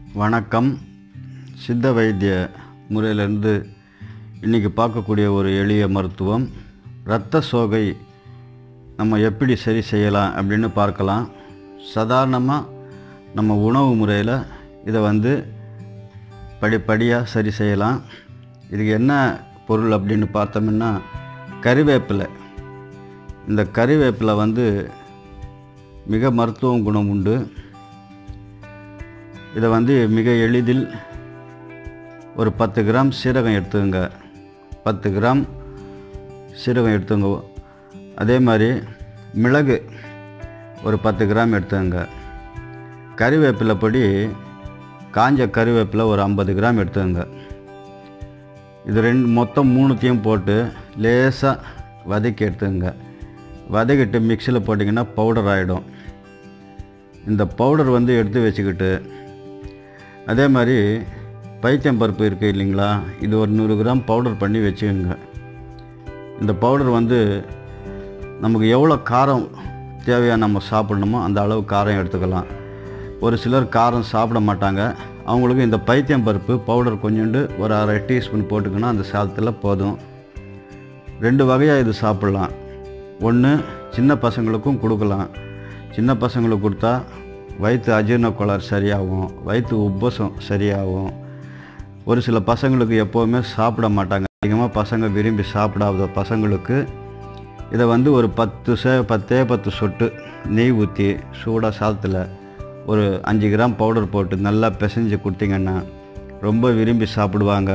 வணக்கம் சித்த வைத்திய முறையிலேருந்து இன்றைக்கி பார்க்கக்கூடிய ஒரு எளிய மருத்துவம் இரத்த சோகை நம்ம எப்படி சரி செய்யலாம் அப்படின்னு பார்க்கலாம் சாதாரணமாக நம்ம உணவு முறையில் இதை வந்து படிப்படியாக சரி செய்யலாம் இதுக்கு என்ன பொருள் அப்படின்னு பார்த்தோம்னா கறிவேப்பிலை இந்த கறிவேப்பிலை வந்து மிக மருத்துவ குணம் உண்டு இதை வந்து மிக எளிதில் ஒரு பத்து கிராம் சீரகம் எடுத்துக்கங்க பத்து கிராம் சீரகம் எடுத்துங்க அதே மாதிரி மிளகு ஒரு பத்து கிராம் எடுத்துக்கங்க கறிவேப்பிலை பொடி காஞ்ச கறிவேப்பிலை ஒரு ஐம்பது கிராம் எடுத்துக்கங்க இது ரெண்டு மொத்தம் மூணுத்தையும் போட்டு லேசாக வதக்கி எடுத்துக்கங்க வதக்கிட்டு மிக்சியில் போட்டிங்கன்னா பவுடர் ஆகிடும் இந்த பவுடர் வந்து எடுத்து வச்சுக்கிட்டு அதே மாதிரி பைத்தியம் பருப்பு இருக்குது இல்லைங்களா இது ஒரு நூறு கிராம் பவுடர் பண்ணி வச்சுக்கோங்க இந்த பவுடர் வந்து நமக்கு எவ்வளோ காரம் தேவையாக நம்ம சாப்பிடணுமோ அந்த அளவு காரம் எடுத்துக்கலாம் ஒரு சிலர் காரம் சாப்பிட மாட்டாங்க அவங்களுக்கு இந்த பைத்தியம் பருப்பு பவுடர் கொஞ்சோண்டு ஒரு அரை டீஸ்பூன் போட்டுக்கினா அந்த சாதத்தில் போதும் ரெண்டு வகையாக இது சாப்பிட்லாம் ஒன்று சின்ன பசங்களுக்கும் கொடுக்கலாம் சின்ன பசங்களுக்கு கொடுத்தா வயிற்று அஜீரண கோளாறு சரியாகும் வயிற்று உப்பசம் சரியாகும் ஒரு சில பசங்களுக்கு எப்போவுமே சாப்பிட மாட்டாங்க அதிகமாக பசங்க விரும்பி சாப்பிடாத பசங்களுக்கு இதை வந்து ஒரு பத்து சே பத்தே பத்து சொட்டு நெய் ஊற்றி சூடாக சாதத்தில் ஒரு அஞ்சு கிராம் பவுடர் போட்டு நல்லா பிசைஞ்சு கொடுத்தீங்கன்னா ரொம்ப விரும்பி சாப்பிடுவாங்க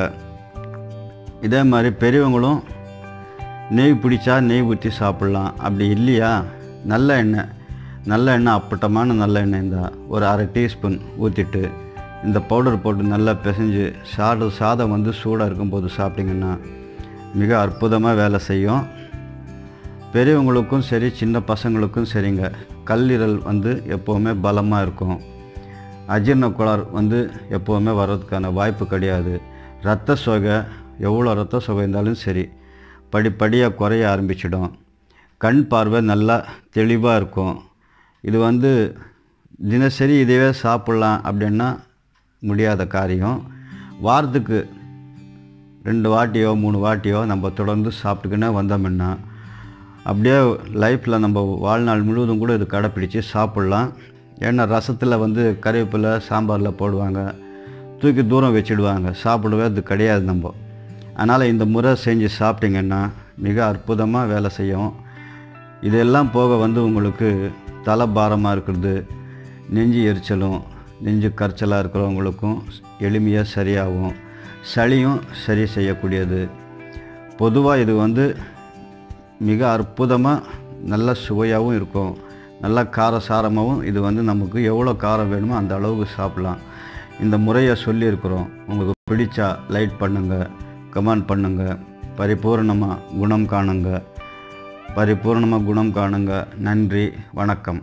இதே மாதிரி பெரியவங்களும் நெய் பிடிச்சா நெய் ஊற்றி சாப்பிட்லாம் அப்படி இல்லையா நல்ல எண்ணெய் நல்ல எண்ணெய் அப்பட்டமான நல்ல எண்ணெய் இருந்தால் ஒரு அரை டீஸ்பூன் ஊற்றிட்டு இந்த பவுடர் போட்டு நல்லா பிசைஞ்சு சாடு சாதம் வந்து சூடாக இருக்கும்போது சாப்பிட்டிங்கன்னா மிக அற்புதமாக வேலை செய்யும் பெரியவங்களுக்கும் சரி சின்ன பசங்களுக்கும் சரிங்க கல்லீரல் வந்து எப்போவுமே பலமாக இருக்கும் அஜீரண கோளாறு வந்து எப்போவுமே வர்றதுக்கான வாய்ப்பு கிடையாது ரத்த சோகை எவ்வளோ ரத்த சோகை இருந்தாலும் சரி படிப்படியாக குறைய ஆரம்பிச்சிடும் கண் பார்வை நல்லா தெளிவாக இருக்கும் இது வந்து தினசரி இதுவே சாப்பிட்லாம் அப்படின்னா முடியாத காரியம் வாரத்துக்கு ரெண்டு வாட்டியோ மூணு வாட்டியோ நம்ம தொடர்ந்து சாப்பிட்டுக்கினே வந்தோம்னா அப்படியே லைஃப்பில் நம்ம வாழ்நாள் முழுவதும் கூட இது கடைப்பிடிச்சு சாப்பிட்லாம் ஏன்னா ரசத்தில் வந்து கறிவேப்பிலை சாம்பாரில் போடுவாங்க தூக்கி தூரம் வச்சிடுவாங்க சாப்பிடவே அது கிடையாது நம்ம அதனால் இந்த முறை செஞ்சு சாப்பிட்டிங்கன்னா மிக அற்புதமாக வேலை செய்யும் இதெல்லாம் போக வந்து உங்களுக்கு தலை பாரமாக இருக்கிறது நெஞ்சு எரிச்சலும் நெஞ்சு கரைச்சலாக இருக்கிறவங்களுக்கும் எளிமையாக சரியாகும் சளியும் சரி செய்யக்கூடியது பொதுவாக இது வந்து மிக அற்புதமாக நல்ல சுவையாகவும் இருக்கும் நல்ல காரசாரமாகவும் இது வந்து நமக்கு எவ்வளோ காரம் வேணுமோ அந்த அளவுக்கு சாப்பிட்லாம் இந்த முறையை சொல்லியிருக்கிறோம் உங்களுக்கு பிடிச்சா லைட் பண்ணுங்கள் கமெண்ட் பண்ணுங்கள் பரிபூர்ணமாக குணம் காணுங்க பரிபூர்ணமாக குணம் காணுங்க நன்றி வணக்கம்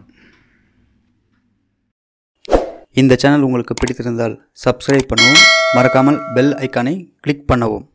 இந்த சேனல் உங்களுக்கு பிடித்திருந்தால் சப்ஸ்கிரைப் பண்ணவும் மறக்காமல் பெல் ஐக்கானை கிளிக் பண்ணவும்